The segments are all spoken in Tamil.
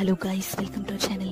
hello guys welcome to channel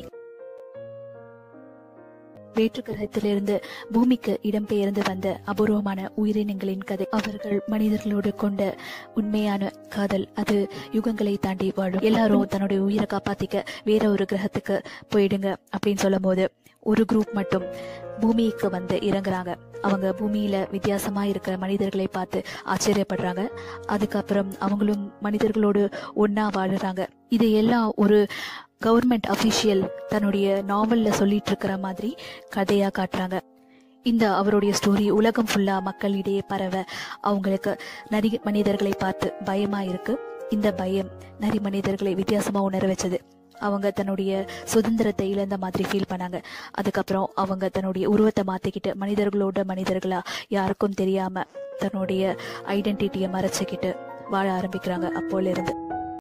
வேற்று கிரகத்திலிருந்து பூமிக்கு இடம்பெயர்ந்து வந்த அபூர்வமான உயிரினங்களின் கதை அவர்கள் மனிதர்களோடு கொண்ட உண்மையான காதல் அது யுகங்களை தாண்டி வாழும் எல்லாரும் தன்னுடைய உயிரை காப்பாத்திக்க வேற ஒரு கிரகத்துக்கு போயிடுங்க அப்படின்னு சொல்லும் போது ஒரு குரூப் மட்டும் பூமிக்கு வந்து இறங்குறாங்க அவங்க பூமியில வித்தியாசமா இருக்கிற மனிதர்களை பார்த்து ஆச்சரியப்படுறாங்க அதுக்கப்புறம் அவங்களும் மனிதர்களோடு ஒன்னா வாழுறாங்க இது எல்லாம் ஒரு கவர்மெண்ட் அஃபிஷியல் தன்னுடைய நாவல்ல சொல்லிட்டு இருக்கிற மாதிரி கதையா காட்டுறாங்க இந்த அவருடைய ஸ்டோரி உலகம் ஃபுல்லா மக்களிடையே பரவ அவங்களுக்கு நரி மனிதர்களை பார்த்து பயமா இருக்கு இந்த பயம் நரி மனிதர்களை வித்தியாசமா உணர வச்சது அவங்க தன்னுடைய சுதந்திரத்தை இழந்த மாதிரி ஃபீல் பண்ணாங்க அதுக்கப்புறம் அவங்க தன்னுடைய உருவத்தை மாத்திக்கிட்டு மனிதர்களோட மனிதர்களா யாருக்கும் தெரியாம தன்னுடைய ஐடென்டிட்டியை மறைச்சிக்கிட்டு வாழ ஆரம்பிக்கிறாங்க அப்போல இருந்து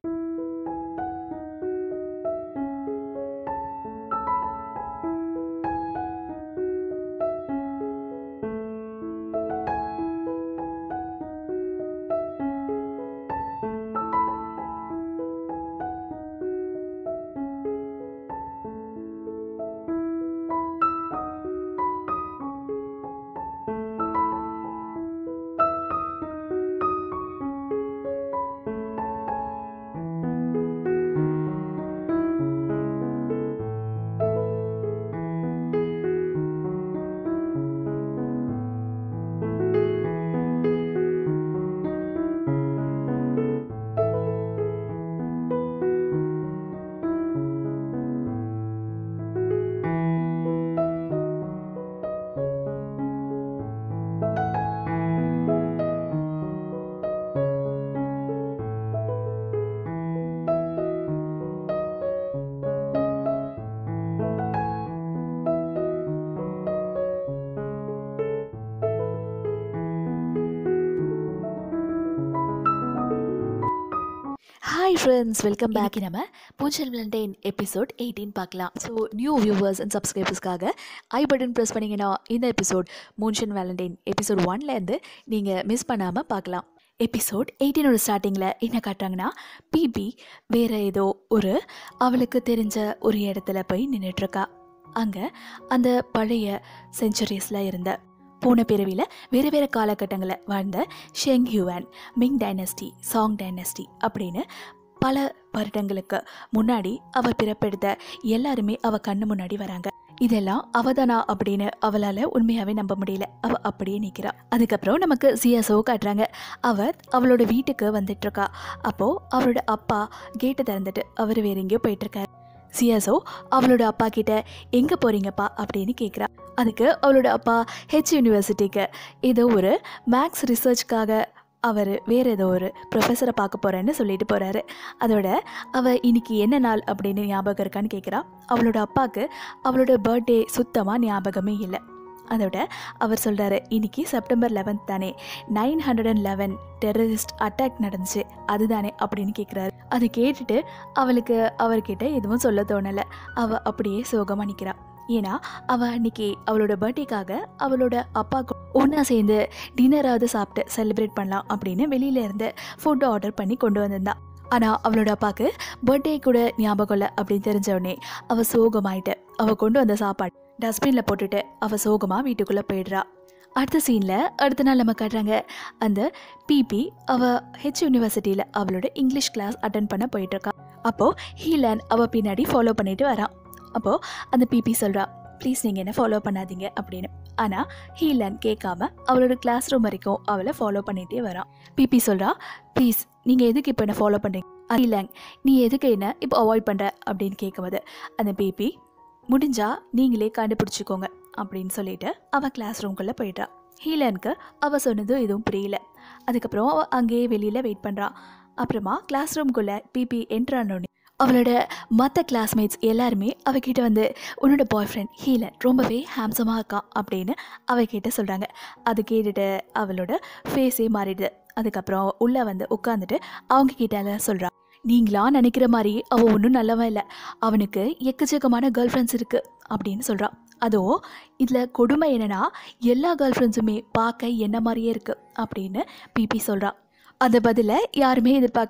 ஹாய் ஃப்ரெண்ட்ஸ் வெல்கம் பேக் நம்ம பூஞ்சல் விலண்டைன் எபிசோட் எயிட்டீன் பார்க்கலாம் ஸோ நியூ வியூவர்ஸ் அண்ட் சப்ஸ்கிரைபர்ஸ்க்காக ஐ பட்டன் ப்ரெஸ் பண்ணிங்கன்னா இந்த எபிசோட் மூன்ஷன் வேலண்டைன் எபிசோட் ஒன்லேருந்து நீங்கள் மிஸ் பண்ணாமல் பார்க்கலாம் எபிசோட் எயிட்டீனோட ஸ்டார்டிங்கில் என்ன காட்டுறாங்கன்னா பிபி வேறு ஏதோ ஒரு அவளுக்கு தெரிஞ்ச ஒரு இடத்துல போய் நின்றுட்டுருக்கா அங்கே அந்த பழைய செஞ்சுரிஸில் இருந்த போன பிறவியில் வேறு வேறு காலகட்டங்களில் வாழ்ந்த Sheng Huiyuan Ming dynasty Song dynasty அப்படின்னு பல வருடங்களுக்கு முன்னாடி அவ பிறப்பெடுத்த எல்லாருமே அவ கண்ணு முன்னாடி வராங்க இதெல்லாம் அவதானா அப்படின்னு அவளால் உண்மையாகவே நம்ப முடியல அவ அப்படியே நிற்கிறா அதுக்கப்புறம் நமக்கு சிஎஸ்ஓ காட்டுறாங்க அவர் அவளோட வீட்டுக்கு வந்துட்டு இருக்கா அப்போ அவரோட அப்பா கேட்டை திறந்துட்டு அவர் வேற எங்கேயோ போயிட்டு இருக்காரு சிஎஸ்ஓ அவளோட அப்பா கிட்ட எங்கே போறீங்கப்பா அப்படின்னு கேட்குறா அதுக்கு அவளோட அப்பா ஹெச் யூனிவர்சிட்டிக்கு ஏதோ ஒரு மேக்ஸ் ரிசர்ச்க்காக அவர் வேறு ஏதோ ஒரு ப்ரொஃபஸரை பார்க்க போகிறேன்னு சொல்லிட்டு போகிறாரு அதோட அவள் இன்னைக்கு என்ன நாள் அப்படின்னு ஞாபகம் இருக்கான்னு கேட்குறா அவளோட அப்பாவுக்கு அவளோட பர்த்டே சுத்தமாக ஞாபகமே இல்லை அதோட அவர் சொல்கிறாரு இன்னைக்கு செப்டம்பர் லெவன்த் தானே nine hundred and eleven terrorist attack நடந்துச்சு அதுதானே அப்படின்னு கேட்குறாரு அதை கேட்டுட்டு அவளுக்கு அவர்கிட்ட எதுவும் சொல்ல தோணலை அவள் அப்படியே சோகமாக நிற்கிறா ஏன்னா அவள் அன்னைக்கு அவளோட பர்த்டேக்காக அவளோட அப்பாவுக்கு ஒன்றா சேர்ந்து டின்னராவது சாப்பிட்டு செலிப்ரேட் பண்ணலாம் அப்படின்னு வெளியில இருந்து ஃபுட் ஆர்டர் பண்ணி கொண்டு வந்திருந்தா ஆனால் அவளோட அப்பாவுக்கு பர்த்டே கூட ஞாபகம் இல்லை அப்படின்னு தெரிஞ்ச உடனே அவள் சோகமாயிட்டு அவள் கொண்டு வந்த சாப்பாடு டஸ்ட்பினில் போட்டுட்டு அவள் சோகமாக வீட்டுக்குள்ளே போயிடுறா அடுத்த சீனில் அடுத்த நாள் நம்ம காட்டுறாங்க அந்த பிபி அவள் ஹெச் யூனிவர்சிட்டியில் அவளோட இங்கிலீஷ் கிளாஸ் அட்டன் பண்ண போயிட்டுருக்கா அப்போது ஹீலன் அவள் பின்னாடி ஃபாலோ பண்ணிட்டு வரான் அப்போது அந்த பிபி சொல்கிறா ப்ளீஸ் நீங்கள் என்ன ஃபாலோ பண்ணாதீங்க அப்படின்னு ஆனால் ஹீலன் கேட்காம அவளோட கிளாஸ் ரூம் வரைக்கும் அவளை ஃபாலோ பண்ணிகிட்டே வரான் பிபி சொல்கிறா ப்ளீஸ் நீங்கள் எதுக்கு இப்போ என்ன ஃபாலோ பண்ணுறீங்க ஹீலன் நீ எதுக்கு என்ன இப்போ அவாய்ட் பண்ணுற அப்படின்னு கேட்கும்போது அந்த பிபி முடிஞ்சா நீங்களே கண்டுபிடிச்சிக்கோங்க அப்படின்னு சொல்லிட்டு அவள் கிளாஸ் ரூம்குள்ளே போயிடுறா ஹீலனுக்கு அவள் சொன்னதும் எதுவும் புரியல அதுக்கப்புறம் அவள் அங்கேயே வெளியில் வெயிட் பண்ணுறான் அப்புறமா கிளாஸ் ரூம்குள்ளே பிபி என்ட்ரானோடனே அவளோட மற்ற கிளாஸ்மேட்ஸ் எல்லாருமே அவகிட்ட வந்து உன்னோட பாய் ஃப்ரெண்ட் ஹீலன் ரொம்பவே ஹேம்சமாக இருக்கான் அப்படின்னு அவகிட்ட சொல்கிறாங்க அது கேட்டுட்டு அவளோட ஃபேஸே மாறிடுது அதுக்கப்புறம் உள்ளே வந்து உட்காந்துட்டு அவங்க கிட்ட சொல்கிறா நீங்களா நினைக்கிற மாதிரி அவன் ஒன்றும் நல்லவன் இல்லை அவனுக்கு எக்கச்சக்கமான கேர்ள் ஃப்ரெண்ட்ஸ் இருக்குது அப்படின்னு சொல்கிறான் அதுவும் இதில் கொடுமை என்னன்னா எல்லா கேர்ள் ஃப்ரெண்ட்ஸுமே பார்க்க என்ன மாதிரியே இருக்குது அப்படின்னு பிபி சொல்கிறான் அந்த பதிலை யாருமே எதிர்பார்க்கல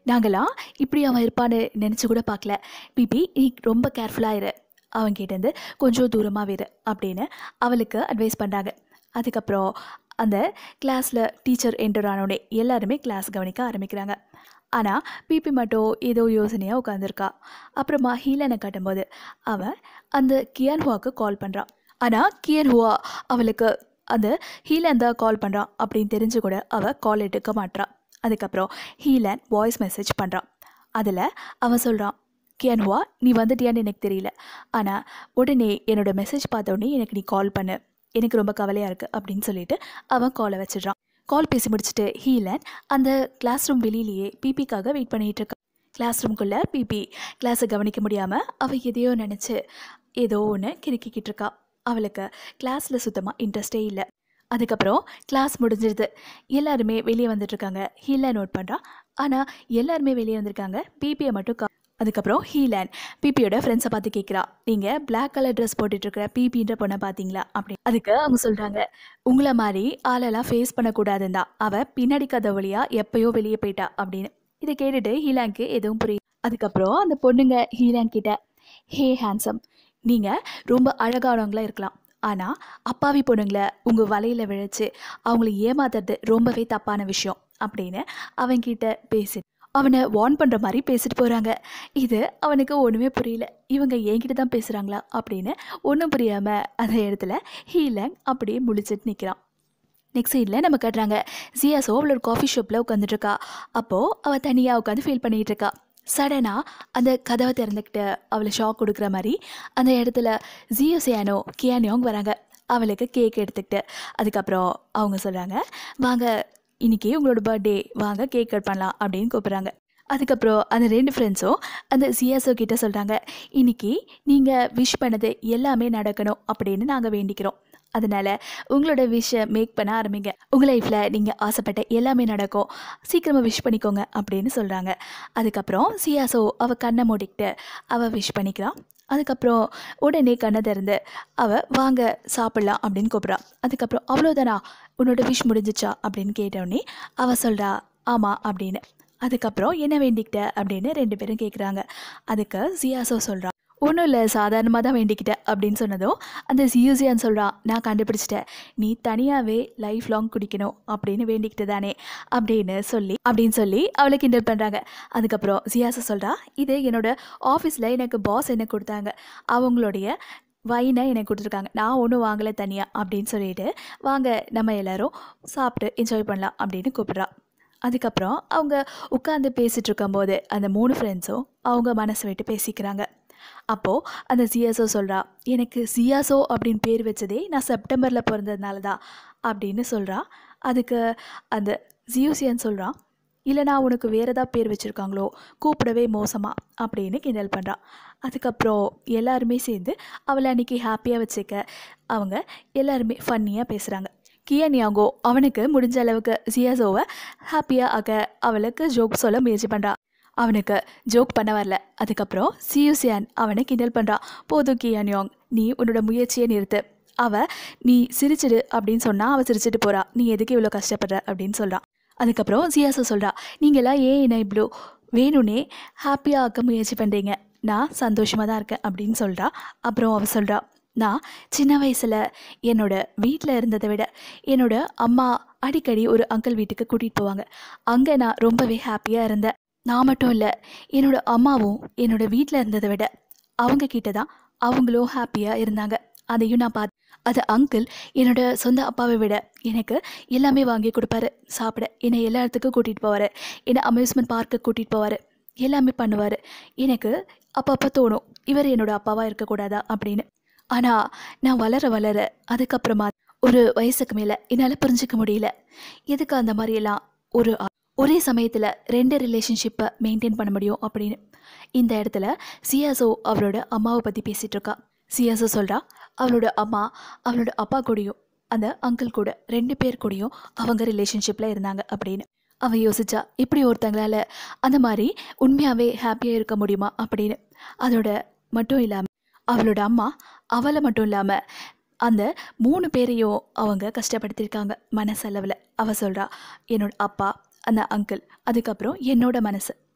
நாங்களாம் இப்படி அவன் இருப்பான்னு நினச்சி கூட பார்க்கல பிபி நீ ரொம்ப கேர்ஃபுல்லாக இரு அவன் கிட்டேருந்து கொஞ்சம் தூரமாக இரு அப்படின்னு அவளுக்கு அட்வைஸ் பண்ணுறாங்க அதுக்கப்புறம் அந்த கிளாஸில் டீச்சர் என்டர் ஆனோடனே எல்லாருமே கிளாஸ் கவனிக்க ஆரம்பிக்கிறாங்க ஆனால் பிபி மட்டும் ஏதோ யோசனையாக உட்காந்துருக்கா அப்புறமா ஹீலனை காட்டும்போது அவன் அந்த கியான்ஹுவாக்கு கால் பண்ணுறான் ஆனால் கியான்ஹுவா அவளுக்கு அந்த ஹீலன் தான் கால் பண்ணுறான் அப்படின்னு தெரிஞ்சு கூட அவள் கால் எடுக்க மாட்றான் அதுக்கப்புறம் ஹீலன் வாய்ஸ் மெசேஜ் பண்ணுறான் அதில் அவன் சொல்கிறான் கியான்ஹுவா நீ வந்துட்டியான்னு எனக்கு தெரியல ஆனால் உடனே என்னோட மெசேஜ் பார்த்த உடனே எனக்கு நீ கால் பண்ணு எனக்கு ரொம்ப கவலையாக இருக்குது அப்படின்னு சொல்லிட்டு அவன் காலை வச்சிடுறான் கால் பேசி முடிச்சுட்டு ஹீலன் அந்த கிளாஸ் ரூம் வெளியிலேயே பிபிக்காக வெயிட் பண்ணிகிட்டு இருக்கான் கிளாஸ் ரூம்குள்ளே பிபி கிளாஸை கவனிக்க முடியாமல் அவள் எதையோ நினச்சி ஏதோ ஒன்று கிறுக்கிக்கிட்டு இருக்கா அவளுக்கு கிளாஸில் சுத்தமாக இன்ட்ரெஸ்டே இல்லை அதுக்கப்புறம் கிளாஸ் முடிஞ்சிருது எல்லாருமே வெளியே வந்துட்டுருக்காங்க ஹீலன் நோட் பண்ணுறா ஆனால் எல்லாருமே வெளியே வந்திருக்காங்க பிபியை மட்டும் கா அதுக்கப்புறம் ஹீலன் பிபியோட ஃப்ரெண்ட்ஸை பார்த்து கேட்குறா நீங்கள் பிளாக் கலர் ட்ரெஸ் போட்டுட்ருக்கிற பிபின்ற பொண்ணை பார்த்தீங்களா அப்படி அதுக்கு அவங்க சொல்கிறாங்க உங்களை மாதிரி ஆளெல்லாம் ஃபேஸ் பண்ணக்கூடாதுன்னு தான் அவள் பின்னாடி கதை வழியாக எப்பயோ வெளியே போயிட்டா அப்படின்னு இதை கேட்டுட்டு ஹீலாங்க்கு எதுவும் புரியும் அதுக்கப்புறம் அந்த பொண்ணுங்க ஹீலான் கிட்ட ஹே ஹேண்ட்ஸம் நீங்கள் ரொம்ப அழகானவங்களா இருக்கலாம் ஆனால் அப்பாவி பொண்ணுங்களை உங்கள் வலையில் விழைச்சு அவங்கள ஏமாத்துறது ரொம்பவே தப்பான விஷயம் அப்படின்னு அவன்கிட்ட பேசி அவனை வார்ன் பண்ணுற மாதிரி பேசிட்டு போகிறாங்க இது அவனுக்கு ஒன்றுமே புரியல இவங்க என்கிட்ட தான் பேசுகிறாங்களா அப்படின்னு ஒன்றும் புரியாமல் அந்த இடத்துல ஹீலங் அப்படியே முழிச்சிட்டு நிற்கிறான் நெக்ஸ்ட் சைடில் நம்ம கட்டுறாங்க ஜியாசோ அவளோட காஃபி ஷாப்பில் உட்காந்துட்ருக்கா அப்போது அவள் தனியாக உட்காந்து ஃபீல் பண்ணிகிட்டு இருக்கா சடனாக அந்த கதவை திறந்துக்கிட்டு அவளை ஷாக் கொடுக்குற மாதிரி அந்த இடத்துல ஜியோ சியானோ கியானியோங் வராங்க அவளுக்கு கேக் எடுத்துக்கிட்டு அதுக்கப்புறம் அவங்க சொல்கிறாங்க வாங்க இன்னைக்கு உங்களோட பர்த்டே வாங்க கேக் கட் பண்ணலாம் அப்படின்னு கூப்பிட்றாங்க அதுக்கப்புறம் அந்த ரெண்டு ஃப்ரெண்ட்ஸும் அந்த சியாசோ கிட்ட சொல்கிறாங்க இன்னைக்கு நீங்கள் விஷ் பண்ணது எல்லாமே நடக்கணும் அப்படின்னு நாங்கள் வேண்டிக்கிறோம் அதனால் உங்களோட விஷை மேக் பண்ண ஆரம்பிங்க உங்கள் லைஃப்பில் நீங்கள் ஆசைப்பட்ட எல்லாமே நடக்கும் சீக்கிரமாக விஷ் பண்ணிக்கோங்க அப்படின்னு சொல்கிறாங்க அதுக்கப்புறம் சியாசோ அவள் கண்ணை மூடிக்கிட்டு அவள் விஷ் பண்ணிக்கிறான் அதுக்கப்புறம் உடனே கண்ணை திறந்து அவள் வாங்க சாப்பிட்லாம் அப்படின்னு கூப்பிட்றா அதுக்கப்புறம் அவ்வளோதானா உன்னோட விஷ் முடிஞ்சிச்சா அப்படின்னு கேட்டவுடனே அவள் சொல்கிறா ஆமாம் அப்படின்னு அதுக்கப்புறம் என்ன வேண்டிக்கிட்ட அப்படின்னு ரெண்டு பேரும் கேட்குறாங்க அதுக்கு சியாசோ சொல்கிறா ஒன்றும் இல்லை சாதாரணமாக தான் வேண்டிக்கிட்டேன் அப்படின்னு சொன்னதும் அந்த சியூசியான்னு சொல்கிறான் நான் கண்டுபிடிச்சிட்டேன் நீ தனியாகவே லைஃப் லாங் குடிக்கணும் அப்படின்னு வேண்டிக்கிட்டு தானே அப்படின்னு சொல்லி அப்படின்னு சொல்லி அவளை கிண்டல் பண்ணுறாங்க அதுக்கப்புறம் சியாசா சொல்கிறா இது என்னோட ஆஃபீஸில் எனக்கு பாஸ் என்ன கொடுத்தாங்க அவங்களுடைய வைனை எனக்கு கொடுத்துருக்காங்க நான் ஒன்றும் வாங்கலை தனியாக அப்படின்னு சொல்லிட்டு வாங்க நம்ம எல்லாரும் சாப்பிட்டு என்ஜாய் பண்ணலாம் அப்படின்னு கூப்பிட்றா அதுக்கப்புறம் அவங்க உட்காந்து பேசிகிட்டு இருக்கும்போது அந்த மூணு ஃப்ரெண்ட்ஸும் அவங்க மனசை விட்டு பேசிக்கிறாங்க அப்போது அந்த சியாசோ சொல்கிறா எனக்கு சியாசோ அப்படின்னு பேர் வச்சதே நான் செப்டம்பரில் பிறந்ததுனால தான் அப்படின்னு சொல்கிறா அதுக்கு அந்த ஜியூசியன் சொல்கிறான் இல்லைனா உனக்கு வேறு ஏதாவது பேர் வச்சுருக்காங்களோ கூப்பிடவே மோசமாக அப்படின்னு கிண்டல் பண்ணுறான் அதுக்கப்புறம் எல்லாருமே சேர்ந்து அவளை அன்றைக்கி ஹாப்பியாக வச்சுக்க அவங்க எல்லாருமே ஃபன்னியாக பேசுகிறாங்க கியன்யாங்கோ அவனுக்கு முடிஞ்ச அளவுக்கு சியாசோவை ஹாப்பியாக ஆக்க அவளுக்கு ஜோக் சொல்ல முயற்சி பண்ணுறா அவனுக்கு ஜோக் பண்ண வரல அதுக்கப்புறம் சியூசியான் அவனை கிண்டல் பண்ணுறான் போதும் கியான்யோங் நீ உன்னோட முயற்சியை நிறுத்து அவ நீ சிரிச்சிடு அப்படின்னு சொன்னால் அவள் சிரிச்சிட்டு போகிறா நீ எதுக்கு இவ்வளோ கஷ்டப்படுற அப்படின்னு சொல்கிறான் அதுக்கப்புறம் சியாசோ சொல்கிறா நீங்களாம் ஏன் என்ன இவ்வளோ வேணும்னே ஹாப்பியாக ஆக்க முயற்சி பண்ணுறீங்க நான் சந்தோஷமாக தான் இருக்கேன் அப்படின்னு சொல்கிறா அப்புறம் அவள் சொல்கிறா நான் சின்ன வயசில் என்னோட வீட்டில் இருந்ததை விட என்னோட அம்மா அடிக்கடி ஒரு அங்கிள் வீட்டுக்கு கூட்டிகிட்டு போவாங்க அங்கே நான் ரொம்பவே ஹாப்பியாக இருந்தேன் நான் மட்டும் இல்லை என்னோட அம்மாவும் என்னோட வீட்டில் இருந்ததை விட அவங்க கிட்ட தான் அவங்களும் ஹாப்பியாக இருந்தாங்க அதையும் நான் பார்த்து அது அங்கிள் என்னோட சொந்த அப்பாவை விட எனக்கு எல்லாமே வாங்கி கொடுப்பாரு சாப்பிட என்னை எல்லா இடத்துக்கும் கூட்டிகிட்டு போவார் என்னை அம்யூஸ்மெண்ட் பார்க்கு கூட்டிகிட்டு போவார் எல்லாமே பண்ணுவார் எனக்கு அப்பப்போ தோணும் இவர் என்னோட அப்பாவாக இருக்கக்கூடாதா அப்படின்னு ஆனால் நான் வளர வளர அதுக்கப்புறமா ஒரு வயசுக்கு மேலே என்னால் புரிஞ்சிக்க முடியல எதுக்கு அந்த மாதிரியெல்லாம் ஒரு ஆ- ஒரே சமயத்தில் ரெண்டு ரிலேஷன்ஷிப்பை மெயின்டைன் பண்ண முடியும் அப்படின்னு இந்த இடத்துல சியாசோ அவளோட அம்மாவை பற்றி பேசிகிட்டு இருக்கா சியாசோ சொல்கிறா அவளோட அம்மா அவளோட அப்பா கூடயும் அந்த அங்கிள் கூட ரெண்டு பேர் கூடயும் அவங்க ரிலேஷன்ஷிப்பில் இருந்தாங்க அப்படின்னு அவ யோசிச்சா இப்படி ஒருத்தங்களால அந்த மாதிரி உண்மையாகவே ஹாப்பியாக இருக்க முடியுமா அப்படின்னு அதோட மட்டும் இல்லாமல் அவளோட அம்மா அவளை மட்டும் இல்லாமல் அந்த மூணு பேரையும் அவங்க கஷ்டப்படுத்தியிருக்காங்க மனசளவில் அவ சொல்கிறா என்னோட அப்பா அந்த அங்கிள் அதுக்கப்புறம் என்னோட மனசு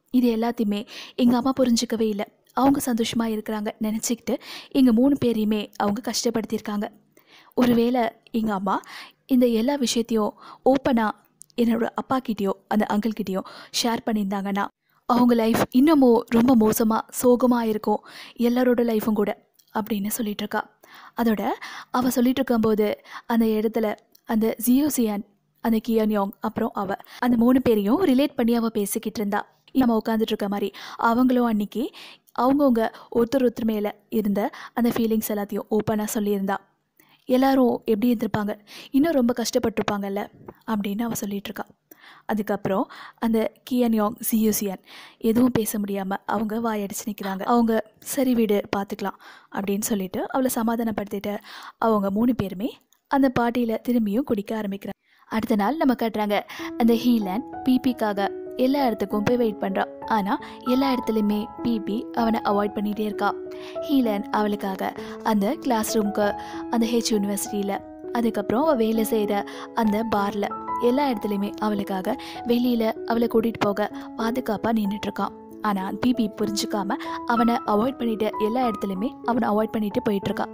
இது எல்லாத்தையுமே எங்கள் அம்மா புரிஞ்சிக்கவே இல்லை அவங்க சந்தோஷமாக இருக்கிறாங்க நினச்சிக்கிட்டு எங்கள் மூணு பேரையுமே அவங்க கஷ்டப்படுத்தியிருக்காங்க ஒருவேளை எங்கள் அம்மா இந்த எல்லா விஷயத்தையும் ஓப்பனாக என்னோட அப்பா கிட்டேயோ அந்த அங்கிள் கிட்டேயோ ஷேர் பண்ணியிருந்தாங்கன்னா அவங்க லைஃப் இன்னமும் ரொம்ப மோசமாக சோகமாக இருக்கும் எல்லாரோட லைஃப்பும் கூட அப்படின்னு சொல்லிட்டு இருக்கா அதோட அவள் சொல்லிட்டு இருக்கும்போது அந்த இடத்துல அந்த ஜியோசியான் அந்த கியான் யோங் அப்புறம் அவ அந்த மூணு பேரையும் ரிலேட் பண்ணி அவள் பேசிக்கிட்டு இருந்தா நம்ம உட்காந்துட்டு இருக்க மாதிரி அவங்களும் அன்னைக்கு அவங்கவுங்க ஒருத்தர் ஒருத்தர் மேலே இருந்த அந்த ஃபீலிங்ஸ் எல்லாத்தையும் ஓப்பனாக சொல்லியிருந்தா எல்லாரும் எப்படி இருந்திருப்பாங்க இன்னும் ரொம்ப கஷ்டப்பட்டிருப்பாங்கல்ல அப்படின்னு அவள் சொல்லிட்டு இருக்கா அதுக்கப்புறம் அந்த கியன் யோங் சியூசியன் எதுவும் பேச முடியாமல் அவங்க வாயடிச்சு நிற்கிறாங்க அவங்க சரி வீடு பார்த்துக்கலாம் அப்படின்னு சொல்லிட்டு அவளை சமாதானப்படுத்திட்டு அவங்க மூணு பேருமே அந்த பாட்டியில் திரும்பியும் குடிக்க ஆரம்பிக்கிறாங்க அடுத்த நாள் நம்ம கட்டுறாங்க அந்த ஹீலன் பிபிக்காக எல்லா இடத்துக்கும் போய் வெயிட் பண்ணுறான் ஆனால் எல்லா இடத்துலையுமே பிபி அவனை அவாய்ட் பண்ணிகிட்டே இருக்கா ஹீலன் அவளுக்காக அந்த கிளாஸ் ரூம்க்கு அந்த ஹெச் யூனிவர்சிட்டியில் அதுக்கப்புறம் அவள் வேலை செய்கிற அந்த பாரில் எல்லா இடத்துலையுமே அவளுக்காக வெளியில் அவளை கூட்டிகிட்டு போக பாதுகாப்பாக நின்றுட்டுருக்கான் ஆனால் பிபி புரிஞ்சுக்காம அவனை அவாய்ட் பண்ணிட்டு எல்லா இடத்துலையுமே அவனை அவாய்ட் பண்ணிட்டு போயிட்டுருக்கா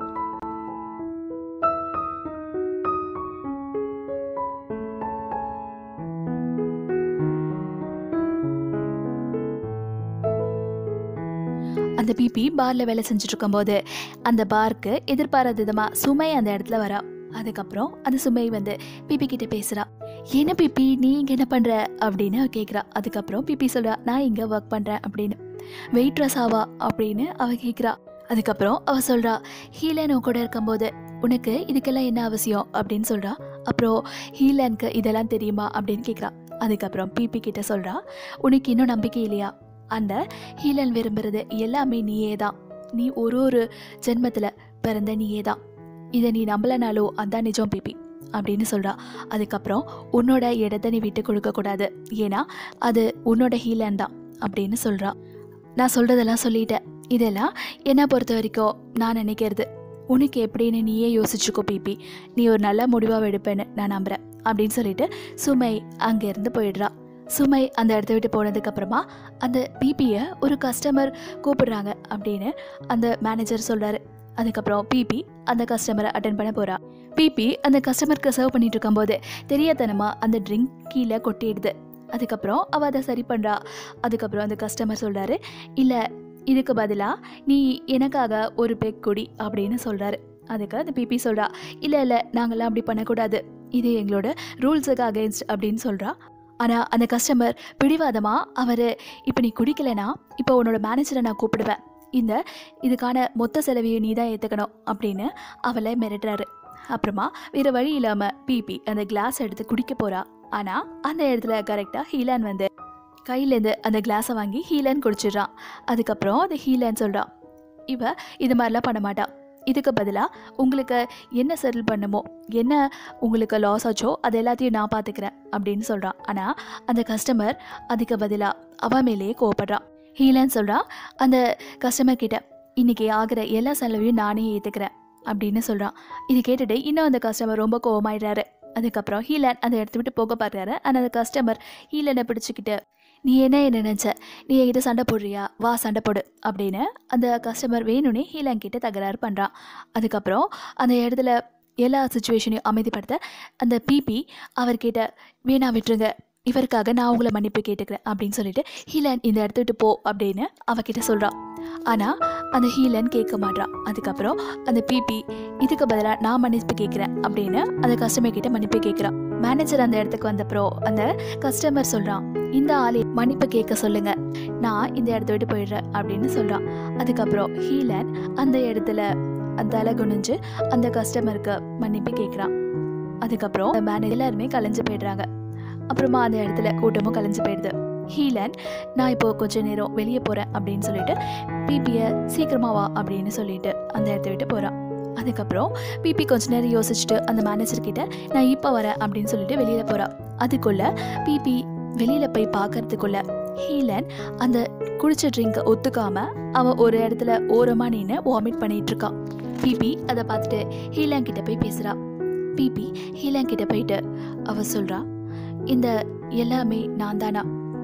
அந்த பிபி பார்ல வேலை செஞ்சுட்டு இருக்கும்போது அந்த பார்க்கு எதிர்பாராத விதமாக சுமை அந்த இடத்துல வரா அதுக்கப்புறம் அந்த சுமை வந்து பிபி கிட்ட பேசுறா என்ன பிபி நீ இங்க என்ன பண்ற அப்படின்னு அவ கேக்குறா அதுக்கப்புறம் பிபி சொல்றா நான் இங்க ஒர்க் பண்றேன் அப்படின்னு வெயிட்ரஸ் ஆவா அப்படின்னு அவ கேக்குறா அதுக்கப்புறம் அவ சொல்றா ஹீலன் உன் கூட இருக்கும்போது உனக்கு இதுக்கெல்லாம் என்ன அவசியம் அப்படின்னு சொல்றா அப்புறம் ஹீலனுக்கு இதெல்லாம் தெரியுமா அப்படின்னு கேக்குறா அதுக்கப்புறம் பிபி கிட்ட சொல்றா உனக்கு இன்னும் நம்பிக்கை இல்லையா அந்த ஹீலன் விரும்புறது எல்லாமே நீயே தான் நீ ஒரு ஒரு ஜென்மத்தில் பிறந்த நீயே தான் இதை நீ நம்பலனாலோ அதான் நிஜம் பிபி அப்படின்னு சொல்கிறா அதுக்கப்புறம் உன்னோட இடத்த நீ விட்டு கொடுக்கக்கூடாது ஏன்னா அது உன்னோட ஹீலன் தான் அப்படின்னு சொல்கிறா நான் சொல்கிறதெல்லாம் சொல்லிட்டேன் இதெல்லாம் என்னை பொறுத்த வரைக்கும் நான் நினைக்கிறது உனக்கு எப்படின்னு நீயே யோசிச்சுக்கோ பிபி நீ ஒரு நல்ல முடிவாக எடுப்பேன்னு நான் நம்புகிறேன் அப்படின்னு சொல்லிட்டு சுமை அங்கேருந்து போயிடுறா சுமை அந்த இடத்த விட்டு போனதுக்கு அப்புறமா அந்த பிபியை ஒரு கஸ்டமர் கூப்பிடுறாங்க அப்படின்னு அந்த மேனேஜர் சொல்றாரு அதுக்கப்புறம் பிபி அந்த கஸ்டமரை அட்டன் பண்ண போறா பிபி அந்த கஸ்டமருக்கு சர்வ் பண்ணிட்டு இருக்கும்போது தெரியாதனமா அந்த ட்ரிங்க் கீழே கொட்டிடுது அதுக்கப்புறம் அவ அதை சரி பண்றா அதுக்கப்புறம் அந்த கஸ்டமர் சொல்றாரு இல்ல இதுக்கு பதிலா நீ எனக்காக ஒரு பெக் குடி அப்படின்னு சொல்றாரு அதுக்கு அந்த பிபி சொல்றா இல்ல இல்ல நாங்கெல்லாம் அப்படி பண்ணக்கூடாது இது எங்களோட ரூல்ஸுக்கு அகைன்ஸ்ட் அப்படின்னு சொல்றா ஆனால் அந்த கஸ்டமர் பிடிவாதமாக அவர் இப்போ நீ குடிக்கலைன்னா இப்போ உன்னோட மேனேஜரை நான் கூப்பிடுவேன் இந்த இதுக்கான மொத்த செலவையும் நீ தான் ஏற்றுக்கணும் அப்படின்னு அவளை மிரட்டுறாரு அப்புறமா வேறு வழி இல்லாமல் பிபி அந்த கிளாஸ் எடுத்து குடிக்க போகிறா ஆனால் அந்த இடத்துல கரெக்டாக ஹீலான் வந்து கையிலேருந்து அந்த கிளாஸை வாங்கி ஹீலன் குடிச்சிடுறான் அதுக்கப்புறம் அந்த ஹீலன் சொல்கிறான் இவ இது மாதிரிலாம் பண்ண மாட்டா இதுக்கு பதிலாக உங்களுக்கு என்ன செட்டில் பண்ணுமோ என்ன உங்களுக்கு லாஸ் ஆச்சோ அது எல்லாத்தையும் நான் பார்த்துக்கிறேன் அப்படின்னு சொல்கிறான் ஆனால் அந்த கஸ்டமர் அதுக்கு பதிலாக அவ மேலேயே கோவப்படுறான் ஹீலன் சொல்கிறான் அந்த கஸ்டமர் கிட்ட இன்னைக்கு ஆகிற எல்லா செலவையும் நானே ஏற்றுக்கிறேன் அப்படின்னு சொல்கிறான் இது கேட்டுட்டு இன்னும் அந்த கஸ்டமர் ரொம்ப கோவமாயிடுறாரு அதுக்கப்புறம் ஹீலன் அந்த இடத்த விட்டு போக பார்க்குறாரு ஆனால் அந்த கஸ்டமர் ஹீலனை பிடிச்சிக்கிட்டு நீ என்ன நினைச்ச நீ என்கிட்ட சண்டை போடுறியா வா சண்டை போடு அப்படின்னு அந்த கஸ்டமர் வேணும்னே ஹீலன் கிட்ட தகராறு பண்ணுறான் அதுக்கப்புறம் அந்த இடத்துல எல்லா சுச்சுவேஷனையும் அமைதிப்படுத்த அந்த பிபி அவர்கிட்ட வேணா விட்டுருங்க இவருக்காக நான் உங்களை மன்னிப்பு கேட்டுக்கிறேன் அப்படின்னு சொல்லிட்டு ஹீலன் இந்த இடத்த விட்டு போ அப்படின்னு அவகிட்ட சொல்கிறான் ஆனால் அந்த ஹீலன் கேட்க மாட்றான் அதுக்கப்புறம் அந்த பிபி இதுக்கு பதிலாக நான் மன்னிப்பு கேட்குறேன் அப்படின்னு அந்த கஸ்டமர் கிட்ட மன்னிப்பு கேட்குறான் மேனேஜர் அந்த இடத்துக்கு வந்தப்பறம் அந்த கஸ்டமர் சொல்கிறான் இந்த ஆளை மன்னிப்பு கேட்க சொல்லுங்க நான் இந்த இடத்த விட்டு போயிடுறேன் அப்படின்னு சொல்கிறான் அதுக்கப்புறம் ஹீலன் அந்த இடத்துல அந்த அலை குனிஞ்சு அந்த கஸ்டமருக்கு மன்னிப்பு கேட்குறான் அதுக்கப்புறம் மேனேஜர் எல்லாருமே கலைஞ்சு போயிடுறாங்க அப்புறமா அந்த இடத்துல கூட்டமும் கலைஞ்சு போயிடுது ஹீலன் நான் இப்போ கொஞ்ச நேரம் வெளியே போகிறேன் அப்படின்னு சொல்லிட்டு பிபியை சீக்கிரமா வா அப்படின்னு சொல்லிட்டு அந்த இடத்த விட்டு போகிறான் அதுக்கப்புறம் பிபி கொஞ்ச நேரம் யோசிச்சுட்டு அந்த மேனேஜர் கிட்ட நான் இப்போ வரேன் அப்படின்னு சொல்லிட்டு வெளியில் போகிறா அதுக்குள்ள பிபி வெளியில் போய் பார்க்கறதுக்குள்ள ஹீலன் அந்த குடிச்ச ட்ரிங்கை ஒத்துக்காம அவன் ஒரு இடத்துல ஓரமாக நின்று வாமிட் பண்ணிட்டு இருக்கான் பிபி அதை பார்த்துட்டு ஹீலன் கிட்ட போய் பேசுகிறா பிபி ஹீலன் கிட்ட போயிட்டு அவ சொல்கிறா இந்த எல்லாமே நான் தானா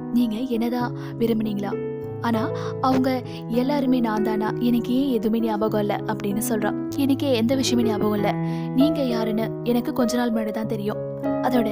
நீங்கள் என்னதான் விரும்புனீங்களா ஆனால் அவங்க எல்லாருமே நான் தானா எனக்கு ஏன் எதுவுமே ஞாபகம் இல்லை அப்படின்னு சொல்கிறான் எனக்கு எந்த விஷயமே ஞாபகம் இல்லை நீங்கள் யாருன்னு எனக்கு கொஞ்ச நாள் முன்னாடி தான் தெரியும் அதோட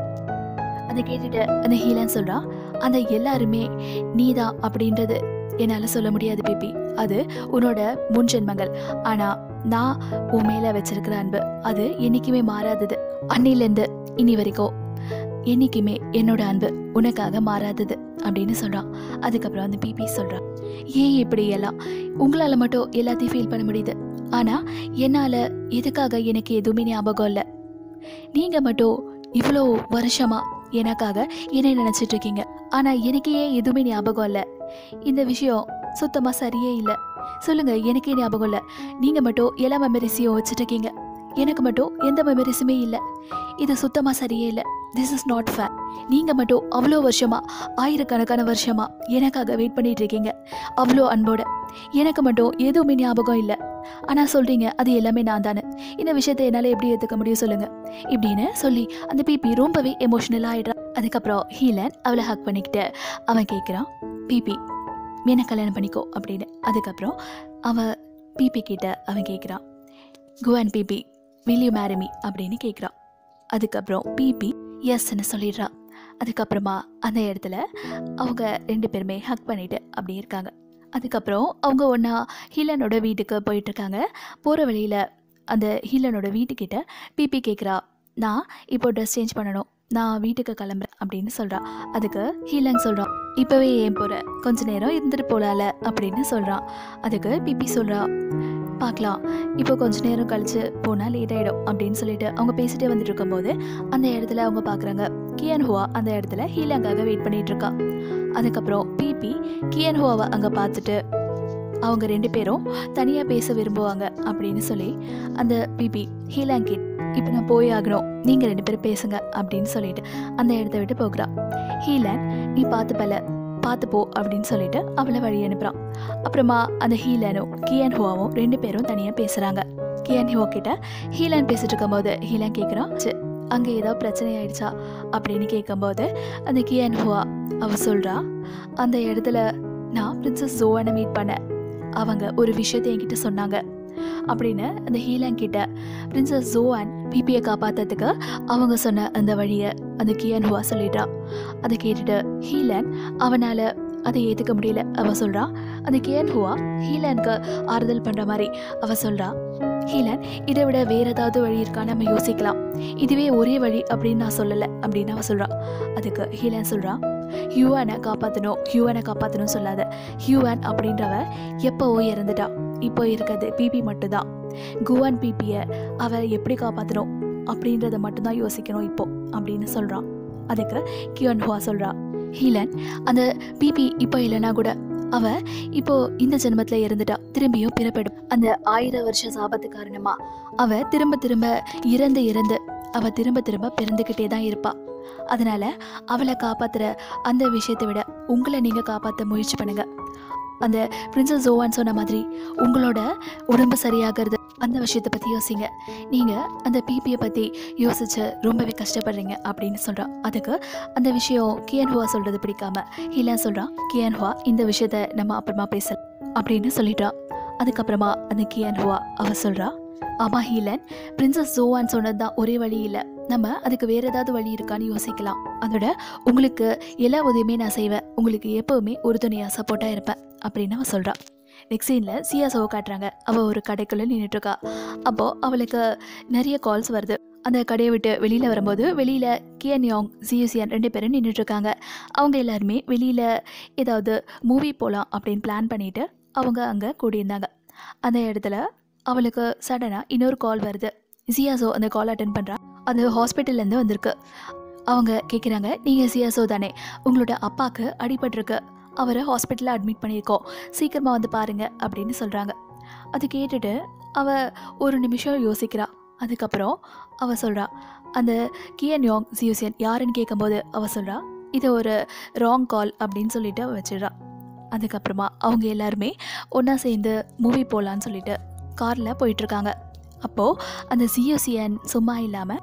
அதை கேட்டுட்டு அந்த ஹீலன் சொல்கிறான் அந்த எல்லாருமே நீதான் அப்படின்றது என்னால் சொல்ல முடியாது பேபி அது உன்னோட முன் ஜென்மங்கள் ஆனால் நான் உன் மேலே வச்சிருக்கிற அன்பு அது என்றைக்குமே மாறாதது அன்னிலேருந்து இனி வரைக்கும் என்றைக்குமே என்னோட அன்பு உனக்காக மாறாதது அப்படின்னு சொல்கிறான் அதுக்கப்புறம் அந்த பிபி சொல்கிறான் ஏன் இப்படி எல்லாம் உங்களால் மட்டும் எல்லாத்தையும் ஃபீல் பண்ண முடியுது ஆனால் என்னால் எதுக்காக எனக்கு எதுவுமே ஞாபகம் இல்லை நீங்கள் மட்டும் இவ்வளோ வருஷமா எனக்காக என்னை நினச்சிட்டு இருக்கீங்க ஆனால் எனக்கு ஏன் எதுவுமே ஞாபகம் இல்லை இந்த விஷயம் சுத்தமாக சரியே இல்லை சொல்லுங்க எனக்கே ஞாபகம் இல்லை நீங்கள் மட்டும் எல்லா மெமரிஸையும் வச்சுட்டு இருக்கீங்க எனக்கு மட்டும் எந்த மெமரிஸுமே இல்லை இது சுத்தமாக சரியே இல்லை திஸ் இஸ் நாட் ஃபேர் நீங்கள் மட்டும் அவ்வளோ வருஷமா ஆயிரக்கணக்கான வருஷமா எனக்காக வெயிட் பண்ணிட்டு இருக்கீங்க அவ்வளோ அன்போட எனக்கு மட்டும் எதுவுமே ஞாபகம் இல்லை ஆனால் சொல்கிறீங்க அது எல்லாமே நான் தானே இந்த விஷயத்தை என்னால் எப்படி ஏற்றுக்க முடியும் சொல்லுங்கள் இப்படின்னு சொல்லி அந்த பிபி ரொம்பவே எமோஷ்னலாக ஆயிடுறான் அதுக்கப்புறம் ஹீலன் அவளை ஹக் பண்ணிக்கிட்டு அவன் கேட்குறான் பிபி என்ன கல்யாணம் பண்ணிக்கோ அப்படின்னு அதுக்கப்புறம் அவன் பிபி கிட்ட அவன் கேட்குறான் go and Bibi will you marry me அப்படின்னு கேட்குறான் அதுக்கப்புறம் பிபி எஸ்ன்னு சொல்லிடுறான் அதுக்கப்புறமா அந்த இடத்துல அவங்க ரெண்டு பேருமே ஹக் பண்ணிட்டு அப்படியே இருக்காங்க அதுக்கப்புறம் அவங்க ஒன்றா ஹீலனோட வீட்டுக்கு போயிட்டு இருக்காங்க போகிற வழியில் அந்த ஹீலனோட வீட்டுக்கிட்ட பிபி கேட்குறா நான் இப்போ ட்ரெஸ் சேஞ்ச் பண்ணணும் நான் வீட்டுக்கு கிளம்புறேன் அப்படின்னு சொல்கிறான் அதுக்கு ஹீலன் சொல்கிறான் இப்போவே ஏன் போகிற கொஞ்ச நேரம் இருந்துட்டு போகலால அப்படின்னு சொல்கிறான் அதுக்கு பிபி சொல்கிறா பார்க்கலாம் இப்போ கொஞ்ச நேரம் கழிச்சு போனால் லேட் ஆகிடும் அப்படின்னு சொல்லிட்டு அவங்க பேசிட்டே வந்துட்டு இருக்கும்போது அந்த இடத்துல அவங்க பார்க்குறாங்க கியன் ஹுவா அந்த இடத்துல ஹீலாங்காக வெயிட் பண்ணிட்டு இருக்கா அதுக்கப்புறம் பிபி கியன் ஹுவாவை அங்கே பார்த்துட்டு அவங்க ரெண்டு பேரும் தனியாக பேச விரும்புவாங்க அப்படின்னு சொல்லி அந்த பிபி ஹீலாங் கிட் இப்போ நான் போய் ஆகணும் நீங்கள் ரெண்டு பேரும் பேசுங்க அப்படின்னு சொல்லிட்டு அந்த இடத்த விட்டு போகிறா ஹீலாங் நீ பார்த்து பல பார்த்து போ அப்படின்னு சொல்லிட்டு அவளை வழி அனுப்புகிறான் அப்புறமா அந்த ஹீலனும் கியன் ஹுவாவும் ரெண்டு பேரும் தனியாக பேசுகிறாங்க கியன் ஹுவா கிட்ட ஹீலன் பேசிட்டு இருக்கும்போது ஹீலன் கேட்குறான் அங்கே ஏதாவது பிரச்சனை ஆயிடுச்சா அப்படின்னு கேட்கும்போது அந்த கியன் ஹுவா அவ சொல்கிறா அந்த இடத்துல நான் பிரின்சஸ் ஜோவானை மீட் பண்ணேன் அவங்க ஒரு விஷயத்தை என்கிட்ட சொன்னாங்க அப்படின்னு அந்த ஹீலன் கிட்ட பிரின்சஸ் ஜோவான் பிபியை காப்பாத்துறதுக்கு அவங்க சொன்ன அந்த வழியை அந்த கியன் ஹுவா சொல்லிடுறா அதை கேட்டுட்டு ஹீலன் அவனால் அதை ஏற்றுக்க முடியல அவ சொல்கிறா அந்த கியன் ஹுவா ஹீலனுக்கு ஆறுதல் பண்ணுற மாதிரி அவ சொல்கிறா ஹீலன் இதை விட வேற ஏதாவது வழி இருக்கா நம்ம யோசிக்கலாம் இதுவே ஒரே வழி அப்படின்னு நான் சொல்லலை அப்படின்னு அவ சொல்கிறா அதுக்கு ஹீலன் சொல்கிறா ஹியூவானை காப்பாற்றணும் ஹியூவானை காப்பாற்றணும் சொல்லாத ஹியூவான் அப்படின்றவ எப்போவோ இறந்துட்டா இப்போ இருக்கிறது பிபி மட்டும்தான் குவான் பிபியை அவ எப்படி காப்பாற்றணும் அப்படின்றத மட்டும்தான் யோசிக்கணும் இப்போ அப்படின்னு சொல்கிறான் அதுக்கு கியோன் ஹுவா சொல்கிறா ஹீலன் அந்த பிபி இப்போ இல்லைன்னா கூட அவ இப்போ இந்த ஜென்மத்தில் இறந்துட்டா திரும்பியும் பிறப்பெடும் அந்த ஆயிரம் வருஷ சாபத்து காரணமா அவ திரும்ப திரும்ப இறந்து இறந்து அவ திரும்ப திரும்ப பிறந்துக்கிட்டே தான் இருப்பா அதனால அவளை காப்பாத்துற அந்த விஷயத்தை விட உங்களை நீங்க காப்பாற்ற முயற்சி பண்ணுங்க அந்த பிரின்சஸ் ஜோவான் சொன்ன மாதிரி உங்களோட உடம்பு சரியாகிறது அந்த விஷயத்தை பற்றி யோசிங்க நீங்கள் அந்த பிபியை பற்றி யோசிச்சு ரொம்பவே கஷ்டப்படுறீங்க அப்படின்னு சொல்கிறான் அதுக்கு அந்த விஷயம் கியன் ஹுவா சொல்கிறது பிடிக்காம ஹீலன் சொல்கிறான் கியன் ஹுவா இந்த விஷயத்த நம்ம அப்புறமா பேசலாம் அப்படின்னு சொல்லிட்டா அதுக்கப்புறமா அந்த கியன் ஹுவா அவ சொல்கிறா ஆமா ஹீலன் பிரின்சஸ் ஜோவான் சொன்னது தான் ஒரே வழி இல்லை நம்ம அதுக்கு வேற ஏதாவது வழி இருக்கான்னு யோசிக்கலாம் அதோட உங்களுக்கு எல்லா உதவியுமே நான் செய்வேன் உங்களுக்கு எப்போவுமே உறுதுணையாக சப்போர்ட்டாக இருப்பேன் அப்படின்னு அவன் சொல்கிறான் நெக்ஸ்ட் சீனில் சியாசோவை காட்டுறாங்க அவள் ஒரு கடைக்குள்ளே நின்றுட்டுருக்கா அப்போது அவளுக்கு நிறைய கால்ஸ் வருது அந்த கடையை விட்டு வெளியில் வரும்போது வெளியில் கியன் யாங் சியூசியன் ரெண்டு பேரும் நின்றுட்டுருக்காங்க அவங்க எல்லாருமே வெளியில் ஏதாவது மூவி போகலாம் அப்படின்னு பிளான் பண்ணிவிட்டு அவங்க அங்கே கூடியிருந்தாங்க அந்த இடத்துல அவளுக்கு சடனாக இன்னொரு கால் வருது சியாசோ அந்த கால் அட்டன் பண்ணுறா அது ஹாஸ்பிட்டல்லேருந்து வந்திருக்கு அவங்க கேட்குறாங்க நீங்கள் சியாசோ தானே உங்களோட அப்பாவுக்கு அடிபட்டிருக்கு அவரை ஹாஸ்பிட்டலில் அட்மிட் பண்ணியிருக்கோம் சீக்கிரமாக வந்து பாருங்க அப்படின்னு சொல்கிறாங்க அது கேட்டுட்டு அவ ஒரு நிமிஷம் யோசிக்கிறா அதுக்கப்புறம் அவ சொல்கிறா அந்த கியன் யோங் சியூசியன் யாருன்னு கேட்கும்போது அவ சொல்கிறா இது ஒரு ராங் கால் அப்படின்னு சொல்லிட்டு அவ வச்சிடுறா அதுக்கப்புறமா அவங்க எல்லாருமே ஒன்றா சேர்ந்து மூவி போகலான்னு சொல்லிட்டு காரில் போயிட்டுருக்காங்க அப்போது அந்த சியூசியன் சும்மா இல்லாமல்